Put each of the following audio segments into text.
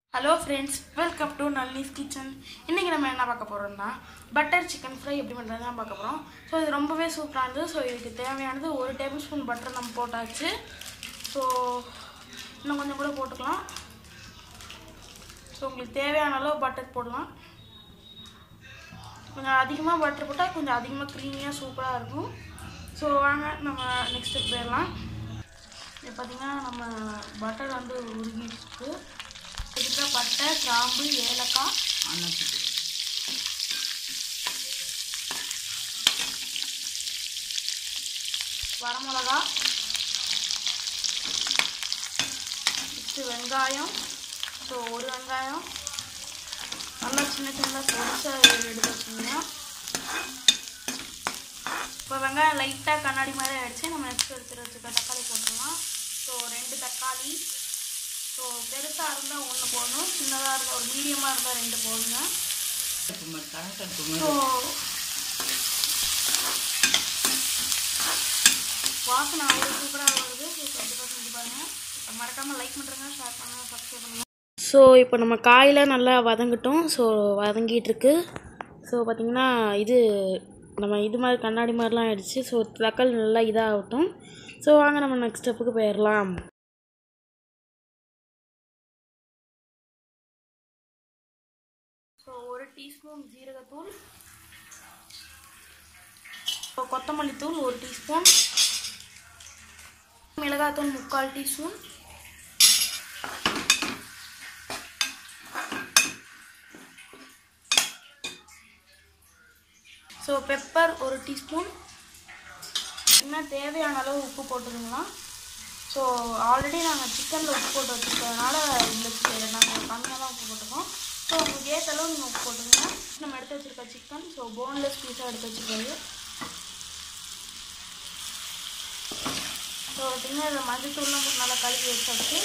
hello friends welcome to Nalini's kitchen இன்றைக்கி நம்ம என்ன பார்க்க போகிறோம்னா பட்டர் சிக்கன் ஃப்ரை எப்படி பண்ணுறது தான் பார்க்க போகிறோம் ஸோ இது ரொம்பவே சூப்பராக இருந்தது ஸோ இதுக்கு தேவையானது ஒரு டேபிள் ஸ்பூன் பட்டர் நம்ம போட்டாச்சு ஸோ இன்னும் கொஞ்சம் கூட போட்டுக்கலாம் ஸோ உங்களுக்கு தேவையான அளவு பட்டர் போடலாம் கொஞ்சம் அதிகமாக பட்டர் போட்டால் கொஞ்சம் அதிகமாக க்ரீமியாக சூப்பராக இருக்கும் ஸோ வாங்க நம்ம நெக்ஸ்ட் ஸ்டெப் போயிடலாம் இப்போ பார்த்தீங்கன்னா நம்ம பட்டர் வந்து உருகிட்டு இதுக்கு பட்டை கிராம்பு ஏலக்காய் அன்னத்துக்கு வரமிளகா நெக்ஸ்ட்டு வெங்காயம் ஸோ ஒரு வெங்காயம் நல்லா சின்ன சின்னதாக பொடிசாக எடுத்து வச்சுங்க இப்போ வெங்காயம் லைட்டாக கண்ணாடி மாதிரி ஆயிடுச்சு நம்ம நெக்ஸ்ட் எடுத்துகிட்டு வச்சுக்க தக்காளி போட்டுடலாம் ஸோ ரெண்டு தக்காளி ஸோ பெருசாக இருந்தால் ஒன்று போடணும் சின்னதாக இருந்தால் ஒரு மீடியமாக இருந்தால் ரெண்டு போடுங்க கணக்கெடுப்பு ஸோ வாசனை அவ்வளோ சூப்பராக வருது ஸோ கண்டிப்பாக செஞ்சு பாருங்கள் மறக்காமல் லைக் பண்ணுறங்க ஷேர் பண்ணுங்கள் சப்ஸ்கிரைப் பண்ணுங்கள் ஸோ இப்போ நம்ம காயில் நல்லா வதங்கட்டும் ஸோ வதங்கிட்டு இருக்கு ஸோ பார்த்திங்கன்னா இது நம்ம இது மாதிரி கண்ணாடி மாதிரிலாம் ஆயிடுச்சு ஸோ தக்காளி நல்லா இதாகட்டும் ஸோ வாங்க நம்ம நெக்ஸ்ட் ஸ்டெப்புக்கு போயிடலாம் ஸோ ஒரு டீஸ்பூன் ஜீரகத்தூள் ஸோ கொத்தமல்லி தூள் ஒரு டீஸ்பூன் மிளகாத்தூள் முக்கால் டீஸ்பூன் ஸோ பெப்பர் ஒரு டீஸ்பூன் இன்னும் தேவையான அளவு உப்பு போட்டுக்கலாம் ஸோ ஆல்ரெடி நாங்கள் சிக்கனில் உப்பு போட்டு வச்சுருக்கிறதுனால இந்த நாங்கள் கம்மியாக தான் உப்பு போட்டுருக்கோம் ஸோ உங்களுக்கு ஏற்ற அளவு நீங்கள் உப்பு போட்டுருங்க நம்ம எடுத்து வச்சுருக்க சிக்கன் ஸோ போன்லெஸ் பீஸாக எடுத்து வச்சுருக்கிறது ஸோ பார்த்தீங்கன்னா இதில் மஞ்சள் தூள்லாம் போட்டு நல்லா கழுவி வச்சாச்சு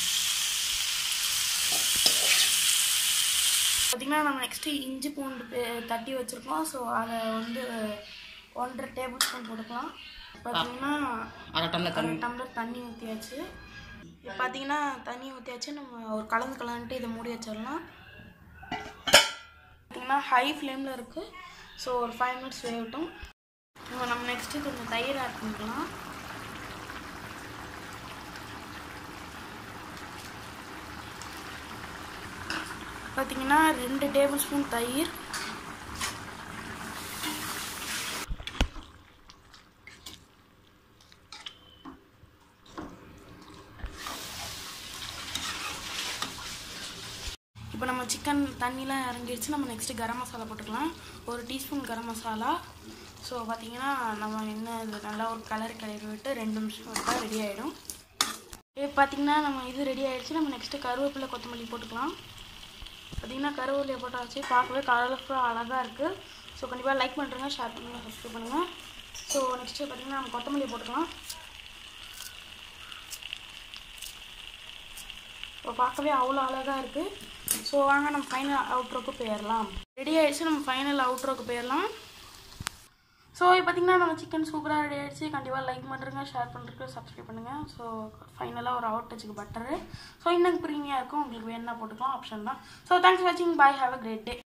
பார்த்திங்கன்னா நம்ம நெக்ஸ்ட்டு இஞ்சி பூண்டு பே- தட்டி வச்சுருக்கோம் ஸோ அதை வந்து ஒன்றரை டேபிள் ஸ்பூன் போட்டுக்கலாம் பார்த்தீங்கன்னா அரை டம்ளர் அரை டம்ளர் தண்ணி ஊற்றியாச்சு இப்போ பார்த்தீங்கன்னா தண்ணி ஊற்றியாச்சு நம்ம ஒரு கலந்து கலந்துட்டு இதை மூடி வச்சிடலாம் பார்த்தீங்கன்னா ஹை ஃப்ளேமில் இருக்குது ஸோ ஒரு ஃபைவ் மினிட்ஸ் வேகட்டும் இப்போ நம்ம நெக்ஸ்ட்டு கொஞ்சம் தயிர் ஆட் பண்ணிக்கலாம் பார்த்தீங்கன்னா ரெண்டு டேபிள் ஸ்பூன் தயிர் இப்போ நம்ம சிக்கன் தண்ணிலாம் இறங்கிடுச்சு நம்ம நெக்ஸ்ட்டு கரம் மசாலா போட்டுக்கலாம் ஒரு டீஸ்பூன் கரம் மசாலா ஸோ பார்த்தீங்கன்னா நம்ம என்ன இது நல்லா ஒரு கலர் கிளறி விட்டு ரெண்டு நிமிஷம் விட்டால் ரெடி ஆகிடும் இப்போ பார்த்தீங்கன்னா நம்ம இது ரெடி ஆகிடுச்சு நம்ம நெக்ஸ்ட்டு கருவேப்பிலை கொத்தமல்லி போட்டுக்கலாம் பார்த்தீங்கன்னா கருவேப்பிலையை போட்டாச்சு பார்க்கவே கலர்ஃபுல்லாக அழகாக இருக்குது ஸோ கண்டிப்பாக லைக் பண்ணுறேங்க ஷேர் பண்ணுங்கள் சப்ஸ்கிரைப் பண்ணுங்கள் ஸோ நெக்ஸ்ட்டு பார்த்தீங்கன்னா நம்ம கொத்தமல்லி போட்டுக்கலாம் இப்போ பார்க்கவே அவ்வளோ அழகாக இருக்குது ஸோ வாங்க நம்ம ஃபைனல் அவுட்ரோக்கு போயிடலாம் ரெடி ஆயிடுச்சு நம்ம ஃபைனல் அவுட்ரோக்கு போயிடலாம் ஸோ இப்போ பார்த்தீங்கன்னா நம்ம சிக்கன் சூப்பராக ரெடி ஆயிடுச்சு கண்டிப்பாக லைக் பண்ணுறங்க ஷேர் பண்ணுறதுக்கு சப்ஸ்கிரைப் பண்ணுங்கள் ஸோ ஃபைனலாக ஒரு அவுட் டச்சுக்கு பட்டரு ஸோ இன்னும் ப்ரீமியாக இருக்கும் உங்களுக்கு வேணும்னா போட்டுக்கலாம் ஆப்ஷன் தான் ஸோ தேங்க்ஸ் வாட்சிங் பாய் ஹாவ் அ கிரேட் டே